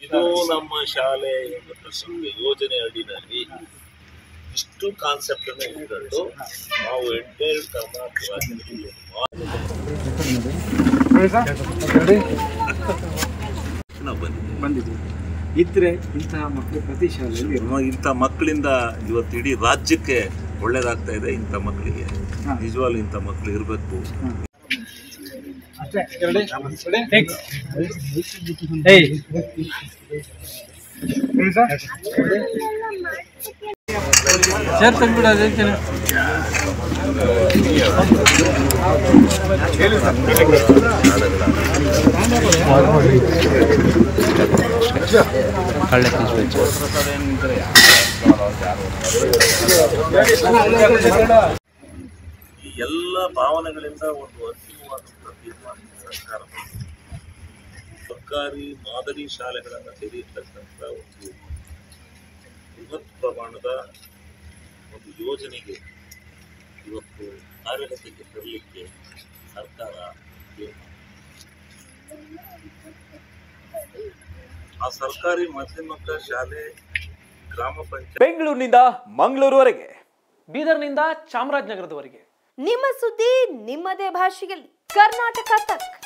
ಇದು ನಮ್ಮ ಶಾಲೆ ಪ್ರಸಂಗ ಯೋಜನೆ ಅಡಿನಲ್ಲಿ ಇಷ್ಟು ಕಾನ್ಸೆಪ್ಟ್ ಅನ್ನು ಇಟ್ಕೊಂಡು ನಾವು ಎಂಟೈರ್ ಕರ್ನಾಟಕ ರಾಜ್ಯದಲ್ಲಿ ನಾವು ಬಂದಿದ್ದೀವಿ ಬಂದಿದ್ದೀವಿ ಇದ್ರೆ ಇಂತಹ ಮಕ್ಕಳು ಪ್ರತಿ ಶಾಲೆಯಲ್ಲಿ ಇರ್ಬೇಕು. ನಮ್ಮ ಇಂಥ ಮಕ್ಕಳಿಂದ ಇವತ್ತು ಇಡೀ ರಾಜ್ಯಕ್ಕೆ ಒಳ್ಳೇದಾಗ್ತಾ ಇದೆ ಇಂಥ ಮಕ್ಕಳಿಗೆ ಹಾ. ನಿಜವಾಗ್ಲೂ ಇಂಥ ಮಕ್ಕಳು ಇರಬೇಕು ಅಷ್ಟೇ ಎರಡು ಎರಡು Next. ಏಯ್. ಹೇಳಿ ಸರ್. ಸರ್ ತಂದ್ಬಿಡು ಅದಕ್ಕೆ ಈ ಎಲ್ಲ ಭಾವನೆಗಳಿಂದ ಒಂದು ಅಂತಿಮವಾದಂಥ ತೀರ್ಮಾನ ಸರ್ಕಾರ ಮಾಡಿದೆ. ಸರ್ಕಾರಿ ಮಾದರಿ ಶಾಲೆಗಳನ್ನು ತೆರೆಯತಕ್ಕಂಥ ಒಂದು ಬೃಹತ್ ಪ್ರಮಾಣದ ಒಂದು ಯೋಜನೆಗೆ ಇವತ್ತು ಕಾರ್ಯಗತಿಗೆ ತರಲಿಕ್ಕೆ ಸರ್ಕಾರ ತೀರ್ಮಾನ ಮಾಡಿದೆ. ಆ ಸರ್ಕಾರಿ ಮಾಧ್ಯಮಿಕ ಶಾಲೆ ಗ್ರಾಮ ಪಂಚಾಯತ್ ಬೆಂಗಳೂರಿನಿಂದ ಮಂಗಳೂರುವರೆಗೆ ಬೀದರ್ನಿಂದ ಚಾಮರಾಜನಗರದವರೆಗೆ ನಿಮ್ಮ ಸುದ್ದಿ ನಿಮ್ಮದೇ ಭಾಷೆಯಲ್ಲಿ ಕರ್ನಾಟಕ ತಕ್